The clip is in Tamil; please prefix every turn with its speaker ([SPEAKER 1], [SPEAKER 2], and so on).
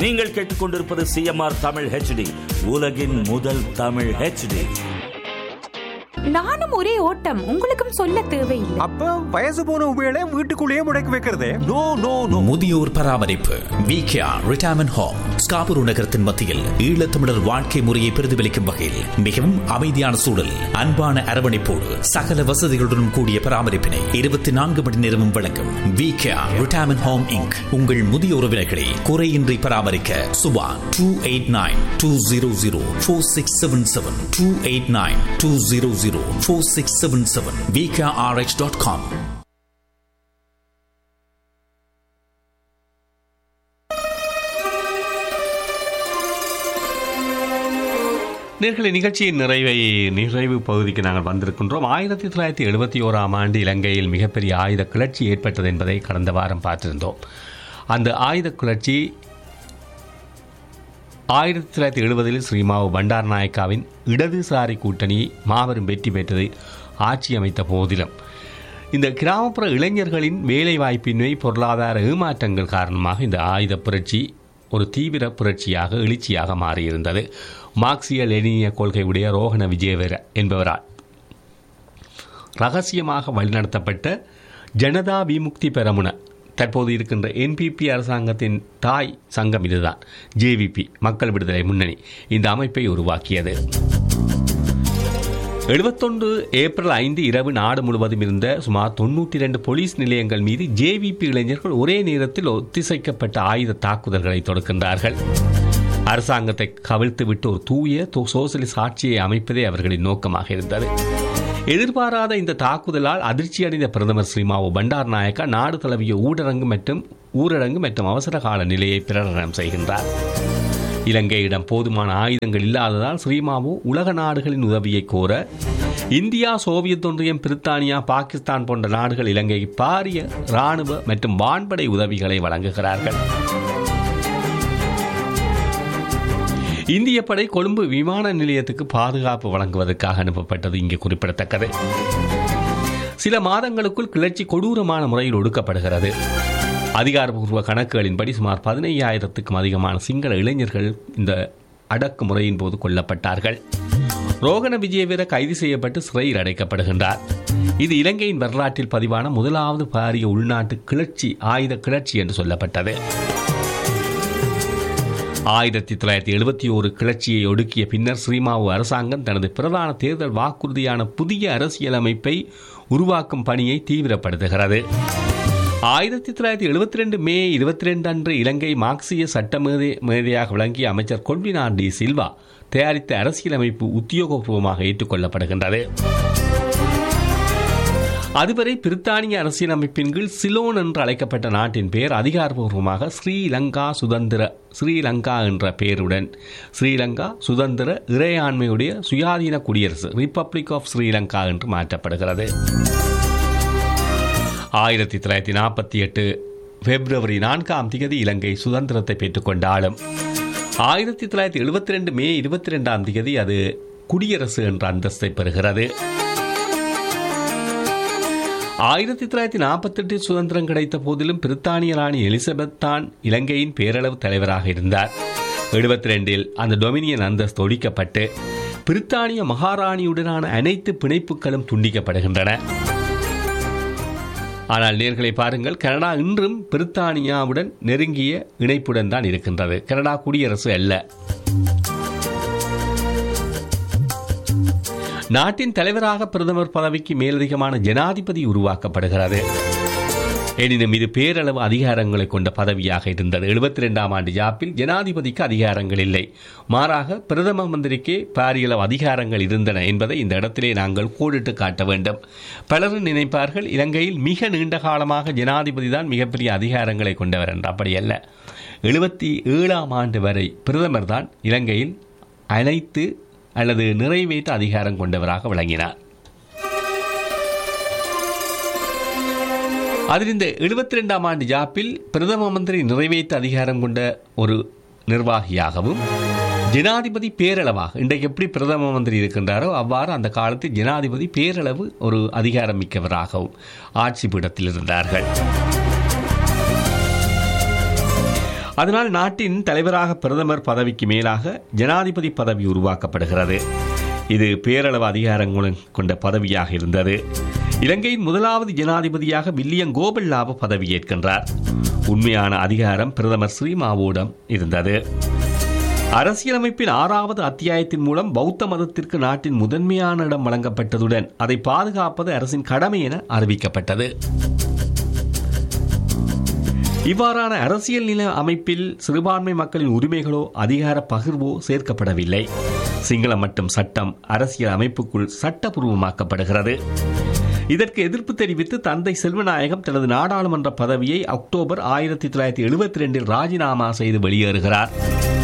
[SPEAKER 1] நீங்கள் கேட்டுக்கொண்டிருப்பது சிஎம்ஆர் தமிழ் ஹெச்டி உலகின் முதல் தமிழ் ஹெச்டி
[SPEAKER 2] நானும் ஒரே ஓட்டம் உங்களுக்கும் சொல்ல தேவையில்லை
[SPEAKER 3] அப்ப வயசு போன உபயோக வீட்டுக்குள்ளேயே முடக்கி வைக்கிறதே
[SPEAKER 1] நோ நோ நோ
[SPEAKER 4] முதியோர் பராமரிப்பு விகேஆர் ரிட்டையர்மெண்ட் ஹோம் ஸ்காபுரு நகரத்தின் மத்தியில் ஈழத்தமிழர் வாழ்க்கை முறையை பிரதிபலிக்கும் வகையில் மிகவும் அமைதியான சூழல் அன்பான அரவணைப்போடு சகல வசதிகளுடன் கூடிய பராமரிப்பினை இருபத்தி நான்கு மணி நேரமும் வழங்கும் விகேஆர் ரிட்டையர்மெண்ட் ஹோம் இங்க் உங்கள் முதிய உறவினர்களை குறையின்றி பராமரிக்க Subha two eight nine two zero zero four six seven seven two eight nine two zero zero four six seven seven V K R H dot com
[SPEAKER 5] நேர்களை நிகழ்ச்சியின் நிறைவை நிறைவு பகுதிக்கு நாங்கள் வந்திருக்கின்றோம் ஆயிரத்தி தொள்ளாயிரத்தி எழுபத்தி ஓராம் ஆண்டு இலங்கையில் மிகப்பெரிய ஆயுத கிளர்ச்சி ஏற்பட்டது என்பதை கடந்த வாரம் பார்த்திருந்தோம் அந்த ஆயுத கிளர்ச்சி ஆயிரத்தி தொள்ளாயிரத்தி எழுபதில் ஸ்ரீமாவு பண்டார் நாயக்காவின் இடதுசாரி கூட்டணி மாபெரும் வெற்றி பெற்றது ஆட்சி அமைத்த போதிலும் இந்த கிராமப்புற இளைஞர்களின் வேலைவாய்ப்பின்மை பொருளாதார ஏமாற்றங்கள் காரணமாக இந்த ஆயுத புரட்சி ஒரு தீவிர புரட்சியாக எழுச்சியாக மாறியிருந்தது மார்க்சிய லெனினிய கொள்கையுடைய ரோஹண விஜயவீர என்பவரால் ரகசியமாக வழிநடத்தப்பட்ட ஜனதா விமுக்தி பெரமுன தற்போது இருக்கின்ற என்பிபி அரசாங்கத்தின் தாய் சங்கம் இதுதான் ஜேவிபி மக்கள் விடுதலை முன்னணி இந்த அமைப்பை உருவாக்கியது எழுபத்தொன்று ஏப்ரல் ஐந்து இரவு நாடு முழுவதும் இருந்த சுமார் தொண்ணூற்றி ரெண்டு போலீஸ் நிலையங்கள் மீது ஜேவிபி இளைஞர்கள் ஒரே நேரத்தில் ஒத்திசைக்கப்பட்ட ஆயுத தாக்குதல்களை தொடுக்கின்றார்கள் அரசாங்கத்தை கவிழ்த்து விட்டு ஒரு தூய தோ- சோசலிஸ்ட் ஆட்சியை அமைப்பதே அவர்களின் நோக்கமாக இருந்தது எதிர்பாராத இந்த தாக்குதலால் அதிர்ச்சியடைந்த பிரதமர் ஸ்ரீமாவோ பண்டார் நாயக்கா நாடு தழுவிய ஊரடங்கு மற்றும் ஊரடங்கு மற்றும் அவசர கால நிலையை பிரகடனம் செய்கின்றார் இலங்கையிடம் போதுமான ஆயுதங்கள் இல்லாததால் ஸ்ரீமாவு உலக நாடுகளின் உதவியை கோர இந்தியா சோவியத் ஒன்றியம் பிரித்தானியா பாகிஸ்தான் போன்ற நாடுகள் இலங்கைக்கு பாரிய இராணுவ மற்றும் வான்படை உதவிகளை வழங்குகிறார்கள் இந்திய படை கொழும்பு விமான நிலையத்துக்கு பாதுகாப்பு வழங்குவதற்காக அனுப்பப்பட்டது இங்கே குறிப்பிடத்தக்கது சில மாதங்களுக்குள் கிளர்ச்சி கொடூரமான முறையில் ஒடுக்கப்படுகிறது அதிகாரப்பூர்வ கணக்குகளின்படி சுமார் பதினையாயிரத்துக்கும் அதிகமான சிங்கள இளைஞர்கள் இந்த அடக்குமுறையின் போது கொல்லப்பட்டார்கள் ரோகண விஜயவீர கைது செய்யப்பட்டு சிறையில் அடைக்கப்படுகின்றார் இது இலங்கையின் வரலாற்றில் பதிவான முதலாவது பாரிய உள்நாட்டு கிளர்ச்சி ஆயுத கிளர்ச்சி என்று சொல்லப்பட்டது ஆயிரத்தி தொள்ளாயிரத்தி எழுபத்தி ஓரு கிளர்ச்சியை ஒடுக்கிய பின்னர் ஸ்ரீமாவு அரசாங்கம் தனது பிரதான தேர்தல் வாக்குறுதியான புதிய அரசியலமைப்பை உருவாக்கும் பணியை தீவிரப்படுத்துகிறது ஆயிரத்தி தொள்ளாயிரத்தி எழுபத்தி ரெண்டு மே இருபத்தி ரெண்டு அன்று இலங்கை மார்க்சிய சட்ட மேதை மேதையாக விளங்கிய அமைச்சர் கொல்வினார் டி சில்வா தயாரித்த அரசியலமைப்பு உத்தியோகபூர்வமாக ஏற்றுக்கொள்ளப்படுகின்றது அதுவரை பிரித்தானிய அரசியலமைப்பின் கீழ் சிலோன் என்று அழைக்கப்பட்ட நாட்டின் பெயர் அதிகாரப்பூர்வமாக ஸ்ரீலங்கா சுதந்திர ஸ்ரீலங்கா என்ற பெயருடன் ஸ்ரீலங்கா சுதந்திர இறையாண்மையுடைய சுயாதீன குடியரசு ரிப்பப்ளிக் ஆஃப் ஸ்ரீலங்கா என்று மாற்றப்படுகிறது ஆயிரத்தி தொள்ளாயிரத்தி நாற்பத்தி எட்டு பிப்ரவரி நான்காம் தேதி இலங்கை சுதந்திரத்தை பெற்றுக்கொண்டாலும் ஆயிரத்தி தொள்ளாயிரத்தி எழுபத்தி ரெண்டு மே இருபத்தி ரெண்டாம் தேதி அது குடியரசு என்ற அந்தஸ்தை பெறுகிறது ஆயிரத்தி தொள்ளாயிரத்தி நாற்பத்தெட்டில் சுதந்திரம் கிடைத்த போதிலும் பிரித்தானிய ராணி எலிசபெத் தான் இலங்கையின் பேரளவு தலைவராக இருந்தார் எழுபத்தி ரெண்டில் அந்த டொமினியன் அந்தஸ்து ஒழிக்கப்பட்டு பிரித்தானிய மகாராணியுடனான அனைத்து பிணைப்புகளும் துண்டிக்கப்படுகின்றன ஆனால் நேர்களை பாருங்கள் கனடா இன்றும் பிரித்தானியாவுடன் நெருங்கிய இணைப்புடன் தான் இருக்கின்றது கனடா குடியரசு அல்ல நாட்டின் தலைவராக பிரதமர் பதவிக்கு மேலதிகமான ஜனாதிபதி உருவாக்கப்படுகிறது எனினும் இது பேரளவு அதிகாரங்களை கொண்ட பதவியாக இருந்தது எழுபத்தி ரெண்டாம் ஆண்டு ஜாப்பில் ஜனாதிபதிக்கு அதிகாரங்கள் இல்லை மாறாக பிரதம மந்திரிக்கே பாரியளவு அதிகாரங்கள் இருந்தன என்பதை இந்த இடத்திலே நாங்கள் கோடிட்டு காட்ட வேண்டும் பலரும் நினைப்பார்கள் இலங்கையில் மிக நீண்ட காலமாக ஜனாதிபதி தான் மிகப்பெரிய அதிகாரங்களை கொண்டவர் என்று அப்படி அல்ல எழுபத்தி ஏழாம் ஆண்டு வரை பிரதமர் தான் இலங்கையில் அனைத்து அல்லது நிறைவேற்ற அதிகாரம் கொண்டவராக விளங்கினார் அதில் இந்த எழுபத்தி ரெண்டாம் ஆண்டு ஜாப்பில் பிரதம மந்திரி நிறைவேற்ற அதிகாரம் கொண்ட ஒரு நிர்வாகியாகவும் ஜனாதிபதி பேரளவாக இன்றைக்கு எப்படி பிரதம மந்திரி இருக்கின்றாரோ அவ்வாறு அந்த காலத்தில் ஜனாதிபதி பேரளவு ஒரு அதிகாரம் மிக்கவராகவும் ஆட்சி பீடத்தில் இருந்தார்கள் அதனால் நாட்டின் தலைவராக பிரதமர் பதவிக்கு மேலாக ஜனாதிபதி பதவி உருவாக்கப்படுகிறது இது பேரளவு அதிகாரங்களுடன் கொண்ட பதவியாக இருந்தது இலங்கையின் முதலாவது ஜனாதிபதியாக வில்லியம் கோபல்லாவ பதவியேற்கின்றார் உண்மையான அதிகாரம் பிரதமர் ஸ்ரீமாவோடம் இருந்தது அரசியலமைப்பின் ஆறாவது அத்தியாயத்தின் மூலம் பௌத்த மதத்திற்கு நாட்டின் முதன்மையான இடம் வழங்கப்பட்டதுடன் அதை பாதுகாப்பது அரசின் கடமை என அறிவிக்கப்பட்டது இவ்வாறான அரசியல் நில அமைப்பில் சிறுபான்மை மக்களின் உரிமைகளோ அதிகார பகிர்வோ சேர்க்கப்படவில்லை சிங்களம் மற்றும் சட்டம் அரசியல் அமைப்புக்குள் சட்டபூர்வமாக்கப்படுகிறது இதற்கு எதிர்ப்பு தெரிவித்து தந்தை செல்வநாயகம் தனது நாடாளுமன்ற பதவியை அக்டோபர் ஆயிரத்தி தொள்ளாயிரத்தி எழுபத்தி ரெண்டில் ராஜினாமா செய்து வெளியேறுகிறார்